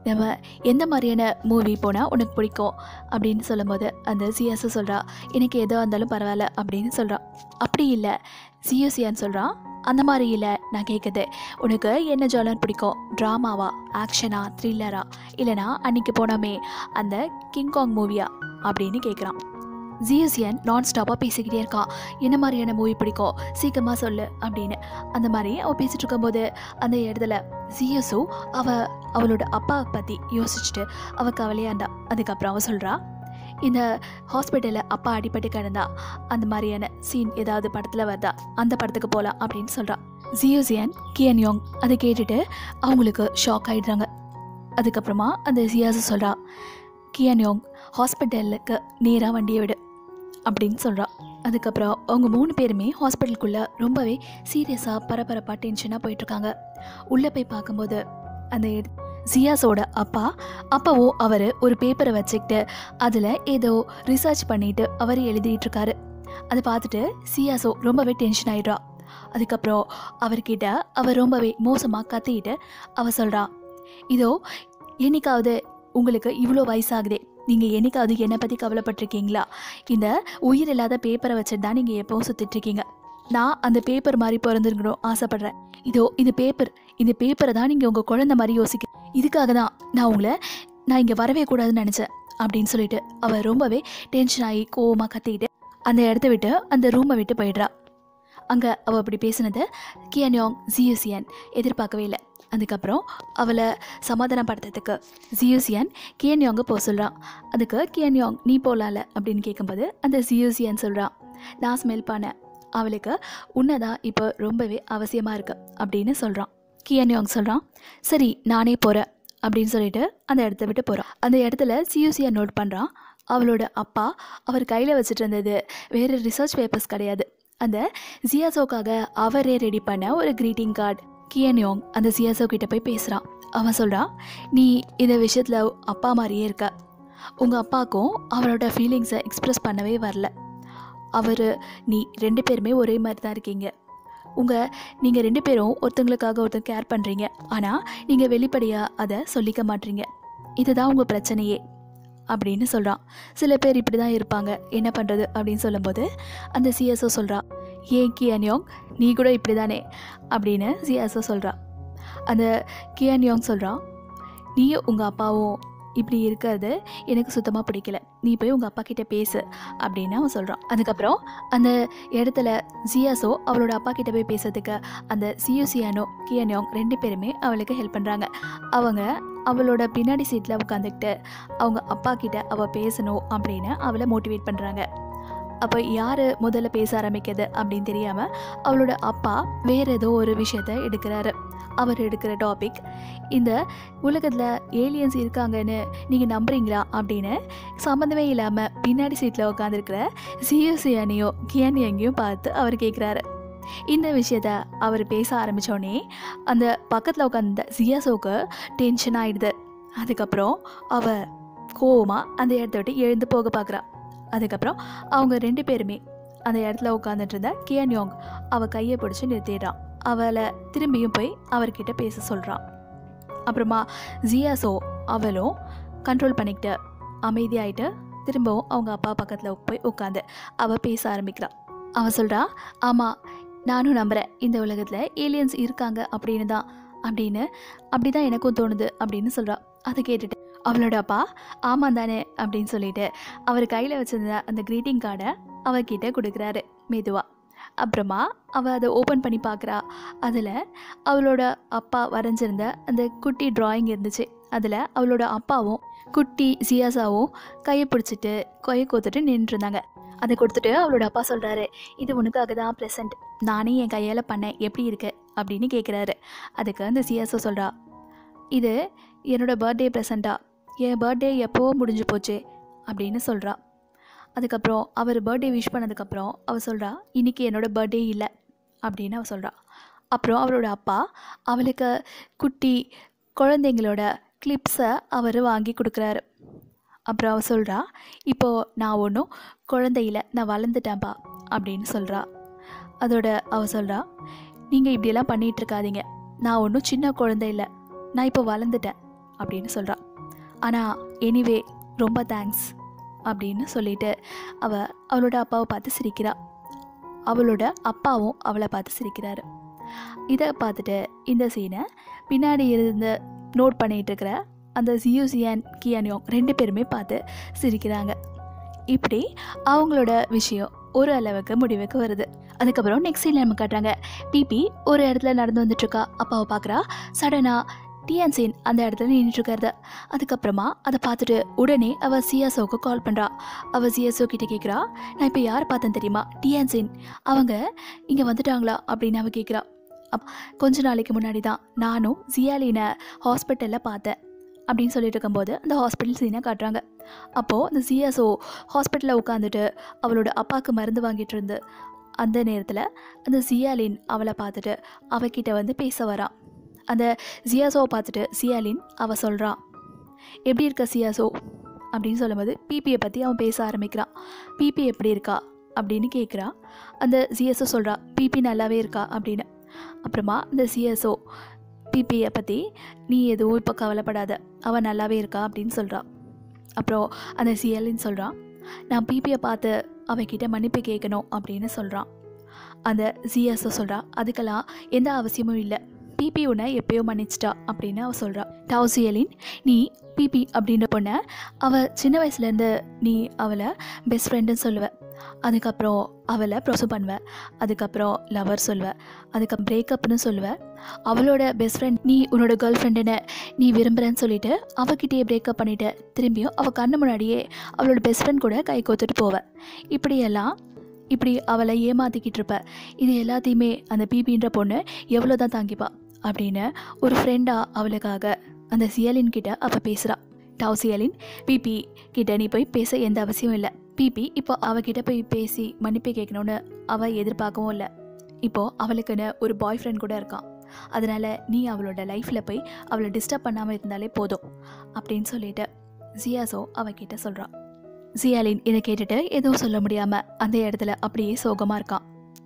நம்ம எந்த மாதிரியான மூவி போனால் உனக்கு பிடிக்கும் அப்படின்னு சொல்லும்போது அந்த சிஎஸ் சொல்கிறா எனக்கு எதுவாக இருந்தாலும் பரவாயில்ல அப்படின்னு சொல்கிறா அப்படி இல்லை சிஎஸ்சியான்னு சொல்கிறான் அந்த மாதிரி இல்லை நான் கேட்குது உனக்கு என்ன ஜாலர் பிடிக்கும் ட்ராமாவா ஆக்ஷனா த்ரில்லரா இல்லைனா அன்னைக்கு போனோமே அந்த கிங்காங் மூவியா அப்படின்னு கேட்குறான் ஜிஎஸ்என் நான் ஸ்டாப்பாக பேசிக்கிட்டே இருக்கான் என்ன மாதிரியான மூவி பிடிக்கும் சீக்கிரமாக சொல்லு அப்படின்னு அந்த மாதிரி அவள் பேசிகிட்டு இருக்கும்போது அந்த இடத்துல ஜிஎஸோ அவ அவளோட அப்பா பற்றி யோசிச்சுட்டு அவள் கவலையாண்டா அதுக்கப்புறம் அவள் சொல்கிறா இந்த ஹாஸ்பிட்டலில் அப்பா அடிபட்டு கிடந்தா அந்த மாதிரியான சீன் ஏதாவது படத்தில் வருதா அந்த படத்துக்கு போகலாம் அப்படின்னு சொல்கிறான் ஜியோசியன் கியன் யோங் அதை கேட்டுட்டு அவங்களுக்கு ஷாக் ஆகிடுறாங்க அதுக்கப்புறமா அந்த ஜியாஸ் சொல்கிறா கியன் யோங் ஹாஸ்பிட்டலுக்கு நேராக வண்டியை விடு அப்படின்னு சொல்கிறா அதுக்கப்புறம் அவங்க மூணு பேருமே ஹாஸ்பிட்டலுக்குள்ளே ரொம்பவே சீரியஸாக பரபரப்பாக டென்ஷனாக போயிட்டுருக்காங்க உள்ளே போய் பார்க்கும்போது அந்த எடு- ஜியாஸோட அப்பா அப்பாவோ அவர் ஒரு பேப்பரை வச்சுக்கிட்டு அதில் ஏதோ ரிசர்ச் பண்ணிட்டு அவர் எழுதிட்டு இருக்காரு அதை பார்த்துட்டு சியாசோ ரொம்பவே டென்ஷன் ஆயிடுறா அதுக்கப்புறம் அவர்கிட்ட அவர் ரொம்பவே மோசமாக கத்திக்கிட்டு அவ சொல்கிறா இதோ என்னைக்காவது உங்களுக்கு இவ்வளோ வயசாகுதே நீங்கள் என்னைக்காவது என்னை பற்றி கவலைப்பட்டிருக்கீங்களா இந்த உயிர் இல்லாத பேப்பரை வச்சுட்டு தான் நீங்கள் எப்போவும் சுத்திட்டு இருக்கீங்க நான் அந்த பேப்பர் மாதிரி பிறந்திருக்கணும் ஆசைப்படுறேன் இதோ இந்த பேப்பர் இந்த பேப்பரை தான் நீங்கள் உங்கள் குழந்தை மாதிரி யோசிக்க இதுக்காக தான் நான் உங்களை நான் இங்கே வரவே கூடாதுன்னு நினச்சேன் அப்படின்னு சொல்லிட்டு அவள் ரொம்பவே டென்ஷன் ஆகி கோவமாக கத்திக்கிட்டு அந்த இடத்த விட்டு அந்த ரூமை விட்டு போயிடுறா அங்கே அவள் அப்படி பேசினதை கியன்யோங் ஜியூசியன் எதிர்பார்க்கவே இல்லை அதுக்கப்புறம் அவளை சமாதானப்படுத்துறதுக்கு ஜியூசியன் கியன்யோங்க போக சொல்கிறான் அதுக்கு கியன்யோங் நீ போகலால அப்படின்னு கேட்கும்போது அந்த ஜியூசியன் சொல்கிறான் நான் ஸ்மெல் பண்ணேன் அவளுக்கு உன்னதான் இப்போ ரொம்பவே அவசியமாக இருக்கு அப்படின்னு சொல்கிறான் கியன்யோங் சொல்கிறான் சரி நானே போகிறேன் அப்படின்னு சொல்லிட்டு அந்த இடத்த விட்டு போகிறான் அந்த இடத்துல சியூசியை நோட் பண்ணுறான் அவளோட அப்பா அவர் கையில் வச்சுட்டு இருந்தது வேறு ரிசர்ச் பேப்பர்ஸ் கிடையாது அந்த ஜியாசோக்காக அவரே ரெடி பண்ண ஒரு க்ரீட்டிங் கார்டு கியன்யோங் அந்த ஜியாசோ கிட்ட போய் பேசுகிறான் அவன் சொல்கிறான் நீ இந்த விஷயத்தில் அப்பா மாதிரியே இருக்க உங்கள் அப்பாவுக்கும் அவரோட ஃபீலிங்ஸை எக்ஸ்ப்ரெஸ் பண்ணவே வரல அவர் நீ ரெண்டு பேருமே ஒரே மாதிரி தான் இருக்கீங்க உங்கள் நீங்கள் ரெண்டு பேரும் ஒருத்தங்களுக்காக ஒருத்தர் கேர் பண்ணுறீங்க ஆனால் நீங்கள் வெளிப்படையாக அதை சொல்லிக்க மாட்டீங்க இதுதான் உங்கள் பிரச்சனையே அப்படின்னு சொல்கிறான் சில பேர் இப்படி தான் இருப்பாங்க என்ன பண்ணுறது அப்படின்னு சொல்லும்போது அந்த சிஎஸ்ஓ சொல்கிறா ஏன் கியன்யோங் நீ கூட இப்படி தானே அப்படின்னு சிஎஸ்ஓ சொல்கிறா அந்த கியன்யோங் சொல்கிறான் நீயும் உங்கள் அப்பாவும் இப்படி இருக்கிறது எனக்கு சுத்தமாக பிடிக்கல நீ போய் உங்கள் அப்பா கிட்ட பேசு அப்படின்னு அவன் சொல்கிறான் அதுக்கப்புறம் அந்த இடத்துல ஜியாசோ அவளோட அப்பா கிட்ட போய் பேசுறதுக்கு அந்த சியூசியானோ கியன்யோங் ரெண்டு பேருமே அவளுக்கு ஹெல்ப் பண்ணுறாங்க அவங்க அவளோட பின்னாடி சீட்டில் உட்காந்துக்கிட்டு அவங்க அப்பா கிட்ட அவள் பேசணும் அப்படின்னு அவளை மோட்டிவேட் பண்ணுறாங்க அப்போ யார் முதல்ல பேச ஆரம்பிக்கிறது அப்படின்னு தெரியாமல் அவளோட அப்பா வேறு ஏதோ ஒரு விஷயத்த எடுக்கிறாரு அவர் எடுக்கிற டாபிக் இந்த உலகத்தில் ஏலியன்ஸ் இருக்காங்கன்னு நீங்கள் நம்புறீங்களா அப்படின்னு சம்மந்தமே இல்லாமல் பின்னாடி சீட்டில் உட்காந்துருக்கிற சியூசியானியோ கியானியங்கையும் பார்த்து அவர் கேட்குறாரு இந்த விஷயத்த அவர் பேச ஆரம்பித்தோடனே அந்த பக்கத்தில் உட்காந்த ஜியாசோக்கு டென்ஷன் ஆயிடுது அதுக்கப்புறம் அவ கோவமாக அந்த இடத்த விட்டு எழுந்து போக பார்க்குறா அதுக்கப்புறம் அவங்க ரெண்டு பேருமே அந்த இடத்துல உட்காந்துட்டு இருந்த கியான் யோங் அவ கையை பிடிச்சி நிறுத்திடுறான் அவளை திரும்பியும் போய் அவர்கிட்ட பேச சொல்கிறான் அப்புறமா ஜியாசோ அவளும் கண்ட்ரோல் பண்ணிக்கிட்டு அமைதியாயிட்டு திரும்பவும் அவங்க அப்பா பக்கத்தில் போய் உட்காந்து அவள் பேச ஆரம்பிக்கிறாள் அவள் சொல்கிறா ஆமாம் நானும் நம்புகிறேன் இந்த உலகத்தில் ஏலியன்ஸ் இருக்காங்க அப்படின்னு தான் அப்படின்னு அப்படி தான் எனக்கும் தோணுது அப்படின்னு சொல்கிறா அதை கேட்டுட்டு அவளோட அப்பா ஆமாம் தானே அப்படின்னு சொல்லிட்டு அவர் கையில் வச்சிருந்த அந்த க்ரீட்டிங் கார்டை அவகிட்ட கொடுக்குறாரு மெதுவாக அப்புறமா அவள் அதை ஓப்பன் பண்ணி பார்க்குறா அதில் அவளோட அப்பா வரைஞ்சிருந்த அந்த குட்டி டிராயிங் இருந்துச்சு அதில் அவளோட அப்பாவும் குட்டி சியாசாவும் கையை பிடிச்சிட்டு கொயை கோத்துட்டு நின்றுருந்தாங்க அதை கொடுத்துட்டு அவளோட அப்பா சொல்கிறாரு இது உனக்காக தான் ப்ரெசன்ட் நானே என் கையால் பண்ணேன் எப்படி இருக்கு அப்படின்னு கேட்குறாரு அதுக்கு அந்த சிஎஸ்ஓ சொல்கிறா இது என்னோட பர்த்டே ப்ரெசண்ட்டா என் பர்த்டே எப்போ முடிஞ்சு போச்சு அப்படின்னு சொல்கிறா அதுக்கப்புறம் அவர் பர்த்டே விஷ் பண்ணதுக்கப்புறம் அவள் சொல்கிறா இன்றைக்கி என்னோட பர்த்டே இல்லை அப்படின்னு அவள் சொல்கிறா அப்புறம் அவளோட அப்பா அவளுக்கு குட்டி குழந்தைங்களோட கிளிப்ஸை அவர் வாங்கி கொடுக்குறாரு அப்புறம் அவள் சொல்கிறா இப்போது நான் ஒன்றும் குழந்தையில நான் வளர்ந்துட்டேன்ப்பா அப்படின்னு சொல்கிறா அதோட அவள் சொல்கிறா நீங்கள் இப்படியெல்லாம் பண்ணிகிட்டு இருக்காதீங்க நான் ஒன்றும் சின்ன குழந்தை இல்லை நான் இப்போ வளர்ந்துட்டேன் அப்படின்னு சொல்கிறா ஆனால் எனிவே ரொம்ப தேங்க்ஸ் அப்படின்னு சொல்லிட்டு அவ அவளோட அப்பாவை பார்த்து சிரிக்கிறா அவளோட அப்பாவும் அவளை பார்த்து சிரிக்கிறாரு இதை பார்த்துட்டு இந்த சீனை பின்னாடி இருந்து நோட் பண்ணிகிட்டு இருக்கிற அந்த ஜியூசியான் கியானியோங் ரெண்டு பேருமே பார்த்து சிரிக்கிறாங்க இப்படி அவங்களோட விஷயம் ஒரு அளவுக்கு முடிவுக்கு வருது அதுக்கப்புறம் நெக்ஸ்ட் சீனில் நம்ம காட்டுறாங்க பிபி ஒரு இடத்துல நடந்து வந்துட்டுருக்கா அப்பாவை பார்க்குறா சடனாக டிஎன்சின் அந்த இடத்துல நின்றுட்டுருக்காரு அதுக்கப்புறமா அதை பார்த்துட்டு உடனே அவள் சிஎஸ்ஓக்கு கால் பண்ணுறா அவள் சிஎஸ்ஓ கிட்ட கேட்குறா நான் இப்போ யார் பார்த்தேன் தெரியுமா டிஎன்சின் அவங்க இங்கே வந்துட்டாங்களா அப்படின்னு அவள் கேட்குறா அப் கொஞ்ச நாளைக்கு முன்னாடி தான் நானும் ஜியாலினை ஹாஸ்பிட்டலில் பார்த்தேன் அப்படின்னு சொல்லிட்டு இருக்கும்போது அந்த ஹாஸ்பிட்டல் சீனை காட்டுறாங்க அப்போது அந்த சிஎஸ்ஓ ஹாஸ்பிட்டலில் உட்காந்துட்டு அவளோட அப்பாவுக்கு மருந்து வாங்கிட்டு இருந்து அந்த நேரத்தில் அந்த சியாலின் அவளை பார்த்துட்டு அவகிட்ட வந்து பேச வரான் அந்த சியாசோவை பார்த்துட்டு சியாலின் அவ சொல்கிறான் எப்படி இருக்க சியாசோ அப்படின்னு சொல்லும்போது பிபியை பற்றி அவன் பேச ஆரம்பிக்கிறான் பிபி எப்படி இருக்கா அப்படின்னு கேட்குறா அந்த சிஎஸ்ஓ சொல்கிறா பிபி நல்லாவே இருக்கா அப்படின்னு அப்புறமா அந்த சிஎஸ்ஓ பிபியை பற்றி நீ எதுவும் இப்போ கவலைப்படாத அவள் நல்லாவே இருக்கா அப்படின்னு சொல்கிறா அப்புறம் அந்த சிஎல்லின்னு சொல்கிறான் நான் பிபியை பார்த்து அவகிட்ட மன்னிப்பு கேட்கணும் அப்படின்னு சொல்கிறான் அந்த சிஎஸ்ஓ சொல்கிறா அதுக்கெல்லாம் எந்த அவசியமும் இல்லை பிபி உன்னை எப்பயோ மன்னிச்சிட்டா அப்படின்னு அவள் சொல்கிறா டவுசியலின் நீ பிபி அப்படின்ற பொண்ணை அவள் சின்ன வயசுலேருந்து நீ அவளை பெஸ்ட் ஃப்ரெண்டுன்னு சொல்லுவ அதுக்கப்புறம் அவளை ப்ரொசவ் பண்ணுவ அதுக்கப்புறம் லவர் சொல்லுவ அதுக்கப்புறம் பிரேக்கப்னு சொல்லுவ அவளோட பெஸ்ட் ஃப்ரெண்ட் நீ உன்னோட கேர்ள் ஃப்ரெண்டுன்னு நீ விரும்புகிறேன்னு சொல்லிட்டு அவகிட்டயே பிரேக்கப் பண்ணிட்டு திரும்பியும் அவள் கண்ணு முன்னாடியே அவளோட பெஸ்ட் ஃப்ரெண்ட் கூட கை கோத்துட்டு போவ இப்படியெல்லாம் இப்படி அவளை ஏமாத்திக்கிட்டு இருப்ப இது எல்லாத்தையுமே அந்த பிபின்ற பொண்ணு எவ்வளோ தான் தாங்கிப்பா அப்படின்னு ஒரு ஃப்ரெண்டாக அவளுக்காக அந்த சியலின் கிட்ட அவள் பேசுகிறா டாவ் சியலின் பிபி கிட்ட நீ போய் பேச எந்த அவசியம் இல்லை பிபி இப்போ அவகிட்ட போய் பேசி மன்னிப்பு கேட்கணும்னு அவள் எதிர்பார்க்கவும் இல்லை இப்போது அவளுக்குன்னு ஒரு பாய் ஃப்ரெண்ட் கூட இருக்கான் அதனால் நீ அவளோட லைஃப்பில் போய் அவளை டிஸ்டர்ப் பண்ணாமல் இருந்தாலே போதும் அப்படின்னு சொல்லிட்டு ஜியாசோ அவகிட்ட சொல்கிறான் ஜியாலின் இதை கேட்டுட்டு எதுவும் சொல்ல முடியாமல் அந்த இடத்துல அப்படியே சோகமாக இருக்கான்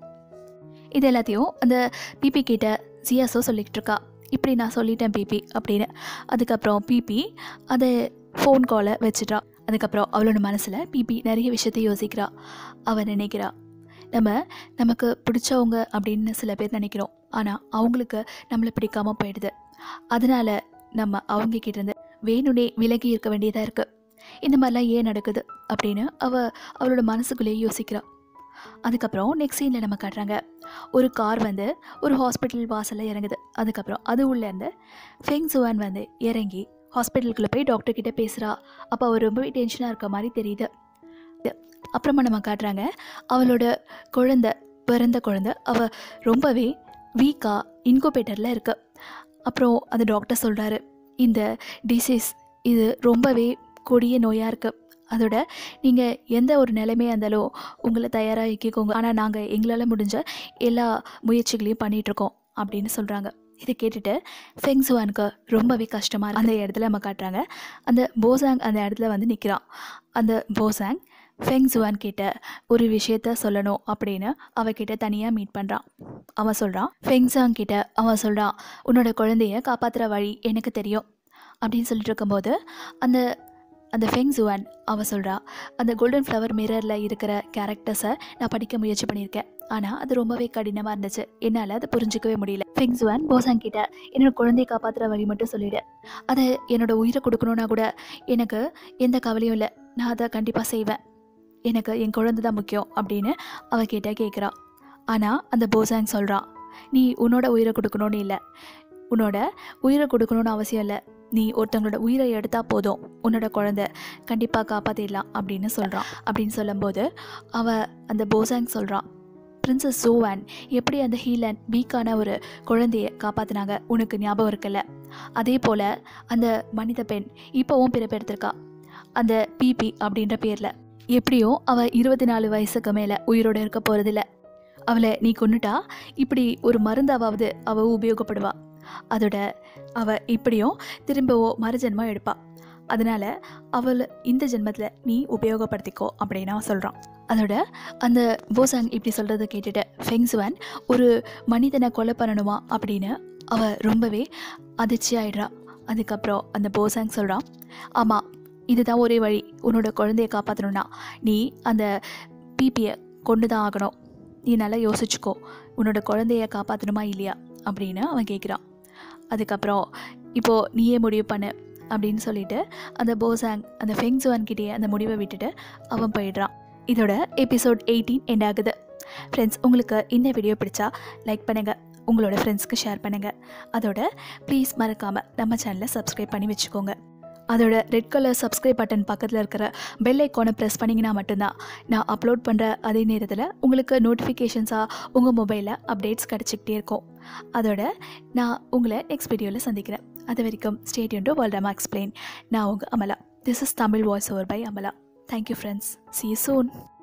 இது எல்லாத்தையும் அந்த பிபி கிட்ட ஜியாசோ சொல்லிக்கிட்டு இருக்கா இப்படி நான் சொல்லிட்டேன் பிபி அப்படின்னு அதுக்கப்புறம் பிபி அதை ஃபோன் காலை வச்சிட்றா அதுக்கப்புறம் அவளோட மனசில் பிபி நிறைய விஷயத்தை யோசிக்கிறா அவள் நினைக்கிறா நம்ம நமக்கு பிடிச்சவங்க அப்படின்னு சில பேர் நினைக்கிறோம் ஆனால் அவங்களுக்கு நம்மளை பிடிக்காம போயிடுது அதனால நம்ம அவங்க கிட்ட இருந்து வேணுனே விலகி இருக்க வேண்டியதாக இருக்குது இந்த மாதிரிலாம் ஏன் நடக்குது அப்படின்னு அவ அவளோட மனசுக்குள்ளேயே யோசிக்கிறா அதுக்கப்புறம் நெக்ஸ்ட் சீனில் நம்ம காட்டுறாங்க ஒரு கார் வந்து ஒரு ஹாஸ்பிட்டல் வாசலில் இறங்குது அதுக்கப்புறம் அது உள்ளேருந்து ஃபெங் சுவான் வந்து இறங்கி ஹாஸ்பிட்டலுக்குள்ளே போய் டாக்டர் கிட்ட பேசுகிறா அப்போ அவர் ரொம்பவே டென்ஷனாக இருக்க மாதிரி தெரியுது அப்புறமா நம்ம காட்டுறாங்க அவளோட குழந்தை பிறந்த குழந்தை அவள் ரொம்பவே வீக்காக இன்குபேட்டரில் இருக்கு அப்புறம் அந்த டாக்டர் சொல்கிறாரு இந்த டிசீஸ் இது ரொம்பவே கொடிய நோயாக இருக்குது அதோட நீங்கள் எந்த ஒரு நிலைமையாக இருந்தாலும் உங்களை தயாராகிக்கோங்க ஆனால் நாங்கள் எங்களால் முடிஞ்ச எல்லா முயற்சிகளையும் பண்ணிகிட்ருக்கோம் அப்படின்னு சொல்கிறாங்க இதை கேட்டுட்டு ஃபெங் சுவானுக்கு ரொம்பவே கஷ்டமாக இருக்கு அந்த இடத்துல நம்ம காட்டுறாங்க அந்த போசாங் அந்த இடத்துல வந்து நிற்கிறான் அந்த போசாங் ஃபெங் சுவான் கிட்ட ஒரு விஷயத்த சொல்லணும் அப்படின்னு அவகிட்ட தனியாக மீட் பண்ணுறான் அவன் சொல்கிறான் ஃபெங் சாங் கிட்ட அவன் சொல்கிறான் உன்னோட குழந்தைய காப்பாற்றுற வழி எனக்கு தெரியும் அப்படின்னு சொல்லிட்டு இருக்கும்போது அந்த அந்த ஃபெங் ஜுவான் அவ சொல்கிறா அந்த கோல்டன் ஃப்ளவர் மிரரில் இருக்கிற கேரக்டர்ஸை நான் படிக்க முயற்சி பண்ணியிருக்கேன் ஆனால் அது ரொம்பவே கடினமாக இருந்துச்சு என்னால் அதை புரிஞ்சிக்கவே முடியல ஃபெங் ஜுவான் போசாங் கிட்ட என்னோட குழந்தையை காப்பாற்றுற வழி மட்டும் சொல்லிடு அதை என்னோட உயிரை கொடுக்கணுன்னா கூட எனக்கு எந்த கவலையும் இல்லை நான் அதை கண்டிப்பாக செய்வேன் எனக்கு என் குழந்தை தான் முக்கியம் அப்படின்னு அவகிட்ட கேட்குறா ஆனால் அந்த போசாங் சொல்கிறான் நீ உன்னோட உயிரை கொடுக்கணும்னு இல்லை உன்னோட உயிரை கொடுக்கணும்னு அவசியம் இல்லை நீ ஒருத்தவங்களோட உயிரை எடுத்தா போதும் உன்னோட குழந்தை கண்டிப்பாக காப்பாற்றிடலாம் அப்படின்னு சொல்கிறான் அப்படின்னு சொல்லும்போது அவ அந்த போசாங் சொல்கிறான் பிரின்சஸ் சோவான் எப்படி அந்த ஹீலன் வீக்கான ஒரு குழந்தைய காப்பாற்றினாங்க உனக்கு ஞாபகம் இருக்குல்ல அதே போல் அந்த மனித பெண் இப்போவும் பிறப்பெடுத்திருக்கா அந்த பிபி அப்படின்ற பேரில் எப்படியும் அவள் இருபத்தி நாலு வயசுக்கு மேலே உயிரோடு இருக்க போகிறதில்ல அவளை நீ கொன்னுட்டா இப்படி ஒரு மருந்தாவது அவள் உபயோகப்படுவா அதோட அவள் இப்படியும் திரும்பவோ மறுஜென்மம் எடுப்பா அதனால் அவள் இந்த ஜென்மத்தில் நீ உபயோகப்படுத்திக்கோ அப்படின்னு அவன் சொல்கிறான் அதோட அந்த போசாங் இப்படி சொல்கிறத கேட்டுட்டு ஃபெங்சுவன் ஒரு மனிதனை கொலை பண்ணணுமா அப்படின்னு அவள் ரொம்பவே அதிர்ச்சி ஆயிடுறா அதுக்கப்புறம் அந்த போசாங் சொல்கிறான் ஆமாம் இதுதான் ஒரே வழி உன்னோட குழந்தைய காப்பாற்றணும்னா நீ அந்த பிபியை கொண்டு தான் ஆகணும் நீ நல்லா யோசிச்சுக்கோ உன்னோட குழந்தைய காப்பாற்றணுமா இல்லையா அப்படின்னு அவன் கேட்குறான் அதுக்கப்புறம் இப்போது நீயே முடிவு பண்ணு அப்படின்னு சொல்லிட்டு அந்த போசாங் அந்த ஃபெங்ஸுவான் கிட்டேயே அந்த முடிவை விட்டுட்டு அவன் போயிடுறான் இதோட எபிசோட் எயிட்டீன் எண்ட் ஆகுது ஃப்ரெண்ட்ஸ் உங்களுக்கு இந்த வீடியோ பிடிச்சா லைக் பண்ணுங்கள் உங்களோட ஃப்ரெண்ட்ஸ்க்கு ஷேர் பண்ணுங்கள் அதோட ப்ளீஸ் மறக்காமல் நம்ம சேனலை சப்ஸ்கிரைப் பண்ணி வச்சுக்கோங்க அதோட ரெட் கலர் சப்ஸ்கிரைப் பட்டன் பக்கத்தில் இருக்கிற பெல் ஐக்கானை ப்ரெஸ் பண்ணிங்கன்னா மட்டும்தான் நான் அப்லோட் பண்ணுற அதே நேரத்தில் உங்களுக்கு நோட்டிஃபிகேஷன்ஸாக உங்கள் மொபைலில் அப்டேட்ஸ் கிடச்சிக்கிட்டே இருக்கும் அதோட நான் உங்களை நெக்ஸ்ட் வீடியோவில் சந்திக்கிறேன் அது வரைக்கும் ஸ்டேடியம் டு வேர்ல்ட் அம்மா எக்ஸ்பிளைன் நான் உங்கள் Amala this is Tamil voice over by Amala thank you friends see you soon